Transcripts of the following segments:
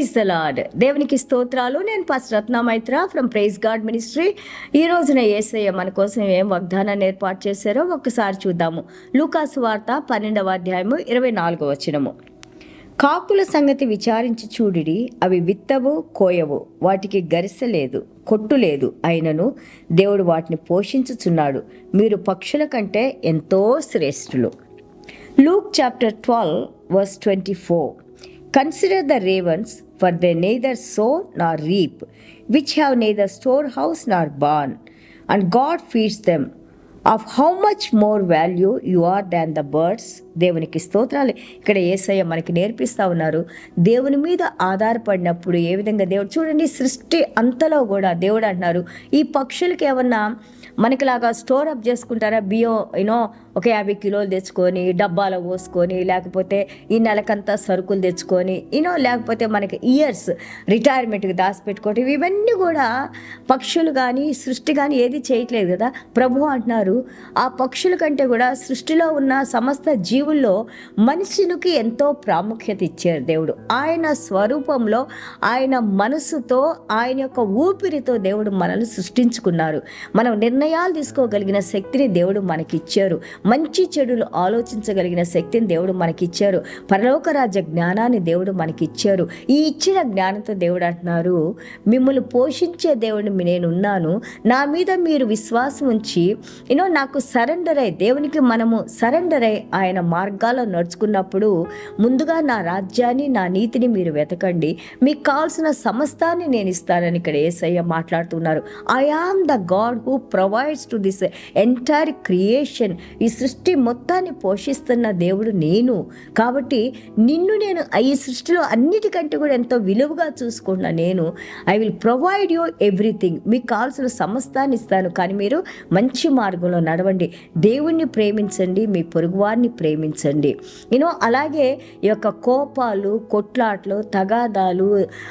Praise the lord దేవునికి స్తోత్రాలు నేను పాస్ రత్నామైత్ర ఫ్రమ్ ప్రైజ్ గాడ్ మినిస్ట్రీ ఈ రోజున ఏసయ్య మన కోసం ఏం వాగ్దానాన్ని ఏర్పాటు చేశారో ఒక్కసారి చూద్దాము లూకాసు వార్త పన్నెండవ అధ్యాయము ఇరవై నాలుగవ వచనము కాకుల సంగతి విచారించి చూడిడి అవి విత్తవు కోయవు వాటికి గరిసె లేదు కొట్టు లేదు అయినను దేవుడు వాటిని పోషించుచున్నాడు మీరు పక్షుల కంటే ఎంతో శ్రేష్ఠులు Luke chapter 12, verse 24. Consider the ravens, for they neither sow nor reap, which have neither storehouse nor barn, and God feeds them. Of how much more value you are than the birds? దేవునికి స్తోత్రాలు ఇక్కడ ఏసయ్య మనకి నేర్పిస్తా ఉన్నారు దేవుని మీద ఆధారపడినప్పుడు ఏ విధంగా దేవుడు చూడండి సృష్టి అంతలో కూడా దేవుడు అంటున్నారు ఈ పక్షులకి ఏమన్నా మనకిలాగా స్టోర్ అప్ చేసుకుంటారా బియ్యం యూనో ఒక యాభై కిలోలు తెచ్చుకొని డబ్బాలో పోసుకొని లేకపోతే ఈ నెలకంతా సరుకులు తెచ్చుకొని యూనో లేకపోతే మనకి ఇయర్స్ రిటైర్మెంట్కి దాచిపెట్టుకోవటం ఇవన్నీ కూడా పక్షులు కానీ సృష్టి కానీ ఏది చేయట్లేదు కదా ప్రభు అంటున్నారు ఆ పక్షుల కంటే కూడా సృష్టిలో ఉన్న సమస్త జీవుల్లో మనుషునికి ఎంతో ప్రాముఖ్యత ఇచ్చారు దేవుడు ఆయన స్వరూపంలో ఆయన మనసుతో ఆయన యొక్క ఊపిరితో దేవుడు మనల్ని సృష్టించుకున్నారు మనం నిర్ణయాలు తీసుకోగలిగిన శక్తిని దేవుడు మనకిచ్చారు మంచి చెడులు ఆలోచించగలిగిన శక్తిని దేవుడు మనకిచ్చారు పరలోక రాజ్య జ్ఞానాన్ని దేవుడు మనకిచ్చారు ఈ ఇచ్చిన జ్ఞానంతో దేవుడు అంటున్నారు మిమ్మల్ని పోషించే దేవుడిని నేను ఉన్నాను నా మీద మీరు విశ్వాసం ఉంచి యూనో నాకు సరెండర్ అయి దేవునికి మనము సరెండర్ అయి ఆయన మార్గాల్లో నడుచుకున్నప్పుడు ముందుగా నా రాజ్యాన్ని నా నీతిని మీరు వెతకండి మీకు కావాల్సిన సమస్తాన్ని నేను ఇస్తానని ఇక్కడ ఏసయ్య మాట్లాడుతున్నారు I am the God who provides to this entire creation ఈ సృష్టి మొత్తాన్ని పోషిస్తున్న దేవుడు నేను కాబట్టి నిన్ను నేను ఈ సృష్టిలో అన్నిటికంటే కూడా ఎంతో విలువగా చూసుకున్న నేను I will provide you everything మీకు కావాల్సిన సమస్తాన్ని ఇస్తాను కానీ మీరు మంచి మార్గంలో నడవండి దేవుణ్ణి ప్రేమించండి మీ పొరుగువారిని ప్రేమించండి యూనో అలాగే ఈ యొక్క కోపాలు కొట్లాట్లు తగాదాలు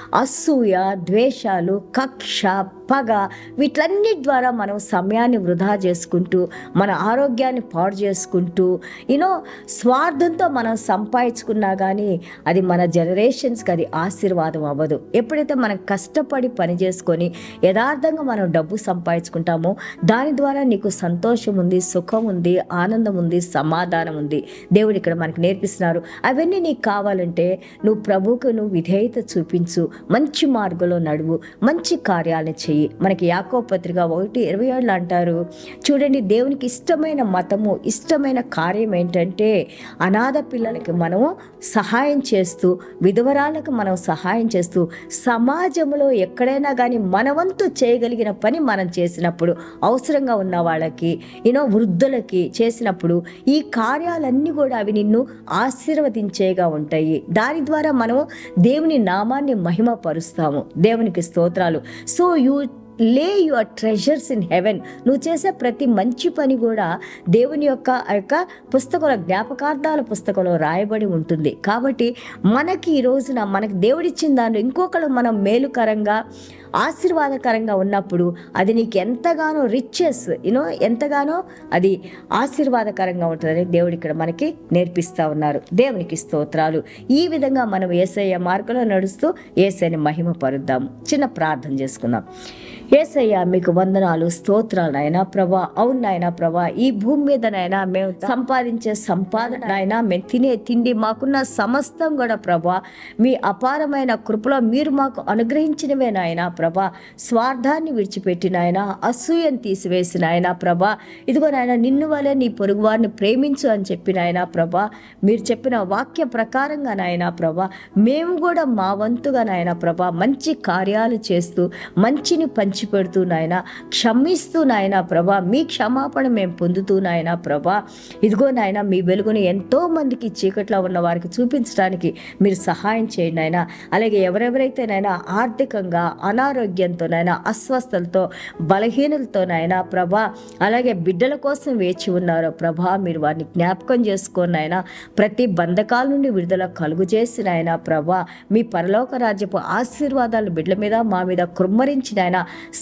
అసూయ ద్వేషాలు కక్ష పగ వీటన్నిటి ద్వారా మనం సమయాన్ని వృధా చేసుకుంటూ మన ఆరోగ్యాన్ని పాడు చేసుకుంటూ యూనో స్వార్థంతో మనం సంపాదించుకున్నా కానీ అది మన జనరేషన్స్కి అది ఆశీర్వాదం అవ్వదు ఎప్పుడైతే మనం కష్టపడి పని చేసుకొని యథార్థంగా మనం డబ్బు సంపాదించుకుంటామో దాని ద్వారా నీకు సంతోషం ఉంది సుఖం ఉంది ఆనందం ఉంది సమాధానం ఉంది దేవుడు ఇక్కడ మనకి నేర్పిస్తున్నారు అవన్నీ నీకు కావాలంటే నువ్వు ప్రభువుకు నువ్వు విధేయత చూపించు మంచి మార్గంలో నడువు మంచి కార్యాలను చెయ్యి మనకి యాకో పత్రిక ఒకటి ఇరవై ఏళ్ళు అంటారు చూడండి దేవునికి ఇష్టమైన మతము ఇష్టమైన కార్యం ఏంటంటే అనాథ పిల్లలకి మనము సహాయం చేస్తూ విధవరాలకు మనం సహాయం చేస్తూ సమాజంలో ఎక్కడైనా కానీ మనవంతు చేయగలిగిన పని మనం చేసినప్పుడు అవసరంగా ఉన్న వాళ్ళకి యూనో వృద్ధులకి చేసినప్పుడు ఈ కార్యాలన్నీ కూడా అవి నిన్ను ఆశీర్వదించేగా ఉంటాయి దాని ద్వారా మనము దేవుని నామాన్ని మహిమపరుస్తాము దేవునికి స్తోత్రాలు so you lay your treasures in heaven నువ్వు చేసే ప్రతి మంచి పని కూడా దేవుని యొక్క ఆ యొక్క పుస్తకంలో జ్ఞాపకార్థాల పుస్తకంలో రాయబడి ఉంటుంది కాబట్టి మనకి ఈ రోజున మనకి దేవుడిచ్చిన దానిలో ఇంకొకరు మనం మేలుకరంగా ఆశీర్వాదకరంగా ఉన్నప్పుడు అది నీకు ఎంతగానో రిచెస్ యూనో ఎంతగానో అది ఆశీర్వాదకరంగా ఉంటుందని దేవుడు ఇక్కడ మనకి నేర్పిస్తూ ఉన్నారు దేవునికి స్తోత్రాలు ఈ విధంగా మనం ఏసయ్య మార్గంలో నడుస్తూ ఏసైని మహిమ పరుద్దాం చిన్న ప్రార్థన చేసుకుందాం ఏసయ్య మీకు వందనాలు స్తోత్రాలు నాయనా ప్రభా అవును నాయనా ప్రభా ఈ భూమి మీద నాయనా మేము సంపాదించే సంపాదన నాయనా మేము తినే తిండి మాకున్న సమస్తం కూడా ప్రభా మీ అపారమైన కృపలో మీరు మాకు అనుగ్రహించినవే నాయనా ప్రభా స్వార్థాన్ని విడిచిపెట్టి నాయన అసూయను తీసివేసి నాయన ప్రభా ఇదిగో నాయన నిన్ను వలె నీ పొరుగు వారిని ప్రేమించు అని చెప్పి నాయన ప్రభా మీరు చెప్పిన వాక్య ప్రకారంగా నాయన ప్రభా మేము కూడా మా వంతుగా నాయన ప్రభా మంచి కార్యాలు చేస్తూ మంచిని పంచిపెడుతూ నాయన క్షమిస్తూ నాయన ప్రభా మీ క్షమాపణ మేము పొందుతూ నాయన ప్రభా ఇదిగో నాయన మీ వెలుగుని ఎంతో మందికి చీకట్లో ఉన్న వారికి చూపించడానికి మీరు సహాయం చేయండి నాయన అలాగే ఎవరెవరైతే నాయన ఆర్థికంగా అనారోగ్యంతోనైనా అస్వస్థలతో బలహీనలతోనైనా ప్రభా అలాగే బిడ్డల కోసం వేచి ఉన్నారో ప్రభా మీరు వారిని జ్ఞాపకం చేసుకొని ఆయన ప్రతి బంధకాల నుండి విడుదల కలుగు చేసిన ఆయన ప్రభా మీ పరలోక రాజ్యపు ఆశీర్వాదాలు బిడ్డల మీద మా మీద కృమ్మరించిన ఆయన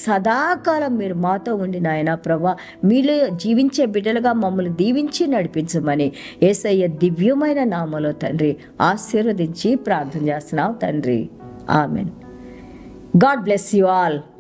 సదాకాలం మీరు మాతో ఉండిన ఆయన ప్రభా మీలో జీవించే బిడ్డలుగా మమ్మల్ని దీవించి నడిపించమని ఏసయ్య దివ్యమైన నామలో తండ్రి ఆశీర్వదించి ప్రార్థన చేస్తున్నావు తండ్రి amen God bless you all